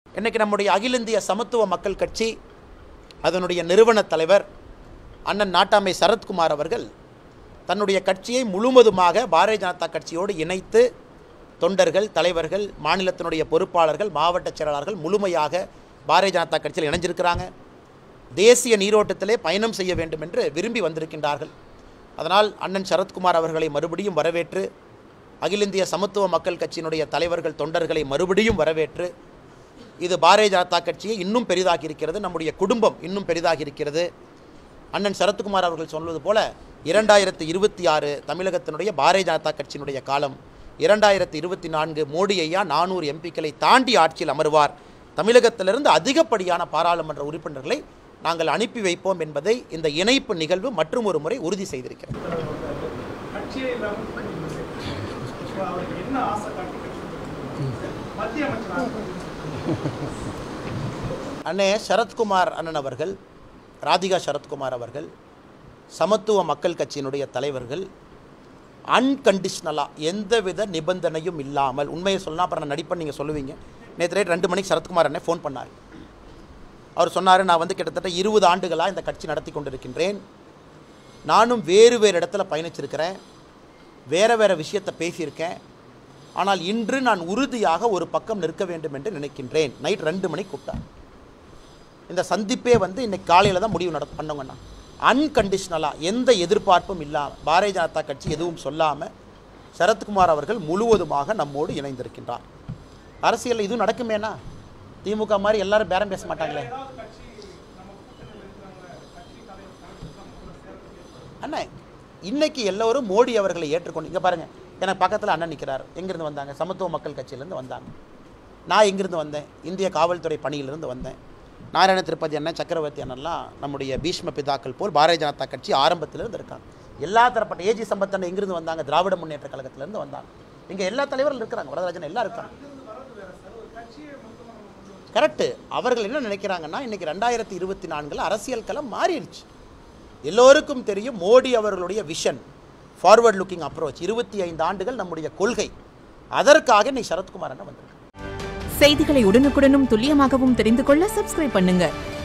இன்னைக்கு நம்முடைய அகில இந்திய சமத்துவ மக்கள் கட்சி அதனுடைய நிறுவன தலைவர் அண்ணன் நாட்டாமை சரத்குமார் அவர்கள் தன்னுடைய கட்சியை முழுவதுமாக பாரதிய ஜனதா கட்சியோடு இணைத்து தொண்டர்கள் தலைவர்கள் மாநிலத்தினுடைய பொறுப்பாளர்கள் மாவட்ட செயலாளர்கள் முழுமையாக பாரதிய ஜனதா கட்சியில் இணைஞ்சிருக்கிறாங்க தேசிய நீரோட்டத்திலே பயணம் செய்ய வேண்டும் என்று விரும்பி வந்திருக்கின்றார்கள் அதனால் அண்ணன் சரத்குமார் அவர்களை மறுபடியும் வரவேற்று அகில இந்திய சமத்துவ மக்கள் கட்சியினுடைய தலைவர்கள் தொண்டர்களை மறுபடியும் வரவேற்று இது பாரதிய ஜனதா கட்சியை இன்னும் பெரிதாகி இருக்கிறது நம்முடைய குடும்பம் இன்னும் பெரிதாகி இருக்கிறது அண்ணன் சரத்குமார் அவர்கள் சொல்வது போல இரண்டாயிரத்து இருபத்தி ஆறு தமிழகத்தினுடைய பாரதிய ஜனதா கட்சியினுடைய காலம் இரண்டாயிரத்து இருபத்தி நான்கு மோடி ஐயா நானூறு எம்பிக்களை தாண்டி ஆட்சியில் அமர்வார் தமிழகத்திலிருந்து அதிகப்படியான பாராளுமன்ற உறுப்பினர்களை நாங்கள் அனுப்பி வைப்போம் என்பதை இந்த இணைப்பு நிகழ்வு மற்றும் ஒரு முறை உறுதி செய்திருக்கிறது கட்சியே இல்லாமல் இப்போ அவருக்கு என்ன ஆசை காட்டி மத்திய அமைச்சராக அண்ணே சரத்குமார் அண்ணன் அவர்கள் ராதிகா சரத்குமார் அவர்கள் சமத்துவ மக்கள் கட்சியினுடைய தலைவர்கள் அன்கண்டிஷ்னலாக எந்தவித நிபந்தனையும் இல்லாமல் உண்மையை சொல்லலாம் அப்புறம் நான் நடிப்பேன் நீங்கள் சொல்லுவீங்க நேற்று நைட் ரெண்டு மணிக்கு சரத்குமார் அண்ணே ஃபோன் பண்ணார் அவர் சொன்னார் நான் வந்து கிட்டத்தட்ட இருபது ஆண்டுகளாக இந்த கட்சி நடத்தி கொண்டிருக்கின்றேன் நானும் வேறு வேறு இடத்துல பயணிச்சிருக்கிறேன் வேறு வேறு விஷயத்தை பேசியிருக்கேன் ஆனால் இன்று நான் உறுதியாக ஒரு பக்கம் நிற்க வேண்டும் என்று நினைக்கின்றேன் நைட் ரெண்டு மணிக்கு கூப்பிட்டார் இந்த சந்திப்பே வந்து இன்னைக்கு காலையில் தான் முடிவு நட பண்ணவங்கண்ணா அன்கண்டிஷ்னலாக எந்த எதிர்பார்ப்பும் இல்லாமல் பாரதிய ஜனதா கட்சி எதுவும் சொல்லாமல் சரத்குமார் அவர்கள் முழுவதுமாக நம்மோடு இணைந்திருக்கின்றார் அரசியலில் இதுவும் நடக்குமேனா திமுக மாதிரி எல்லாரும் பேரம் பேச மாட்டாங்களே அண்ணா இன்னைக்கு எல்லோரும் மோடி அவர்களை ஏற்றுக்கொண்டு இங்கே பாருங்கள் எனக்கு பக்கத்தில் அண்ணன் நிற்கிறார் எங்கேருந்து வந்தாங்க சமத்துவ மக்கள் கட்சியிலேருந்து வந்தாங்க நான் எங்கேருந்து வந்தேன் இந்திய காவல்துறை பணியிலிருந்து வந்தேன் நாராயண திருப்பதி அண்ணன் சக்கரவர்த்தி அண்ணன்லாம் நம்முடைய பீஷ்ம பிதாக்கள் போல் பாரதிய ஜனதா கட்சி ஆரம்பத்திலிருந்து இருக்காங்க எல்லா தரப்பட்ட ஏஜி சம்பத் அண்ணன் எங்கிருந்து வந்தாங்க திராவிட முன்னேற்ற கழகத்திலேருந்து வந்தாங்க இங்கே எல்லா தலைவர்களும் இருக்கிறாங்க வரதராஜன் எல்லாம் இருக்காங்க கரெக்டு அவர்கள் என்ன நினைக்கிறாங்கன்னா இன்னைக்கு ரெண்டாயிரத்தி இருபத்தி நான்கில் அரசியல் களம் மாறிடுச்சு எல்லோருக்கும் தெரியும் மோடி அவர்களுடைய விஷன் ஃபார்வர்ட் லுக்கிங் அப்ரோச் இருபத்தி ஐந்து ஆண்டுகள் நம்முடைய கொள்கை அதற்காக இன்னைக்கு சரத்குமார் அண்ணன் வந்திருக்காங்க செய்திகளை உடனுக்குடனும் துல்லியமாகவும் தெரிந்து கொள்ள சப்ஸ்கிரைப் பண்ணுங்க